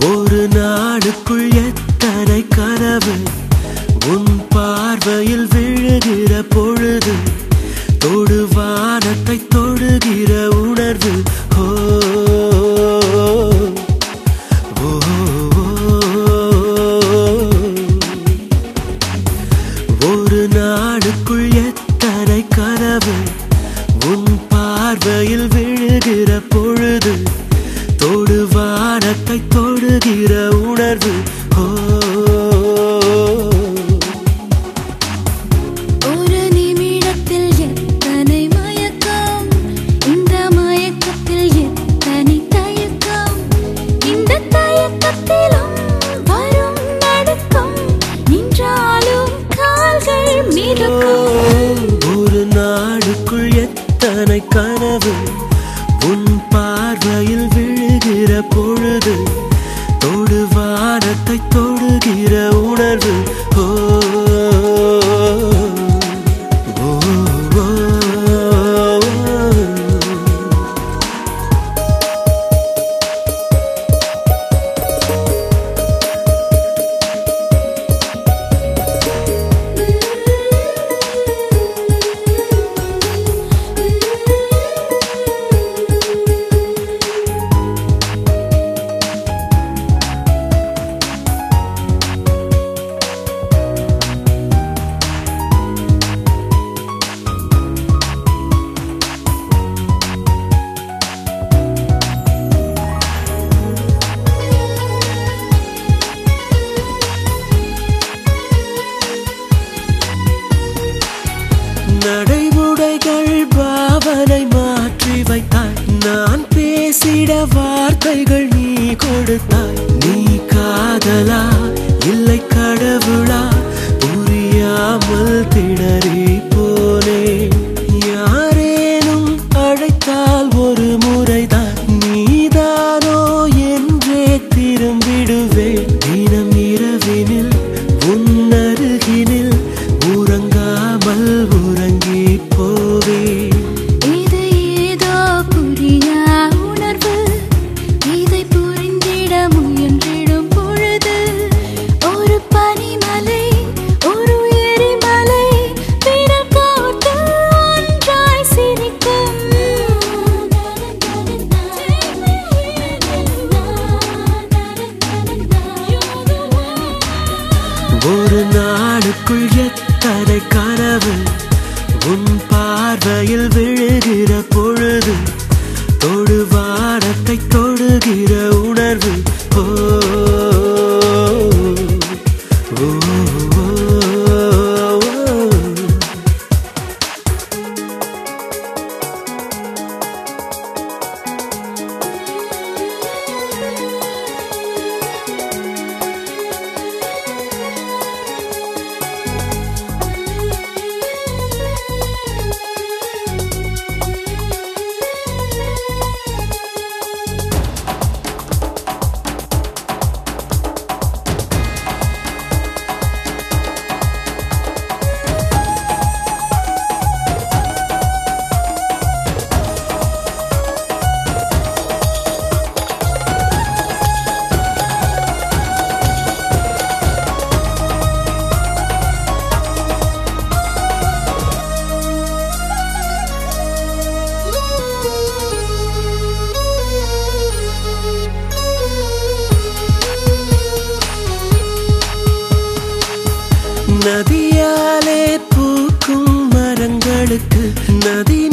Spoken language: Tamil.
ஒரு நாளுக்குள் எத்தனை கனவு உன் பார்வையில் விழுகிற பொழுது தொடு வானத்தை தொடுகிற உணர்வு ஓ ஓ, ஒரு நாளுக்குள் எத்தனை கனவு உன் பார்வையில் விழுகிற பொழுது தொடு வானத்தை தொடுகிற உணர்வு ஓ ஒரு நிமிடத்தில் எத்தனை மயக்கம் இந்த மயக்கத்தில் எத்தனை தயக்கம் இந்த தயக்கத்திலும் வரும் நடுக்கம் நின்றாலும் கால்கள் மிதக்கும் ஒரு நாளுக்குள் எத்தனை கனவு உன் பார்வையில் விழுகிற பொழுது தொடு வானத்தை தொடுகிற உணர்வு ஓ ஓ, ஓ, ஓ. நடைமுறைகள் பாவனை மாற்றி வைத்தாய் நான் பேசிட வார்த்தைகள் நீ கொடுத்தாய் நீ காதலா இல்லை கடவுளா புரியாமல் திணறி போனே யாரேனும் அழைத்தால் ஒரு முறைதான் நீதானோ என்றே திரும்பிடுவேன் தினம் இரவினில் உன்னருகினில் உறங்காமல் உறங்கி போவே இது ஏதோ புரியா உணர்வு இதை புரிந்திட முயன்றிடும் பொழுது ஒரு பனிமலை ஒரு எரிமலை பிறர் கோட்டு ஒன்றாய் சிரிக்கும் ஒரு நாளுக்குள் எத்தனை கனவு உன் பார்வையில் விழுகிற பொழுது தொடு வானத்தை தொடுகிற உணர்வு ஓ ஓ, ஓ, ஓ. நதியாலே பூக்கும் மரங்களுக்கு நதி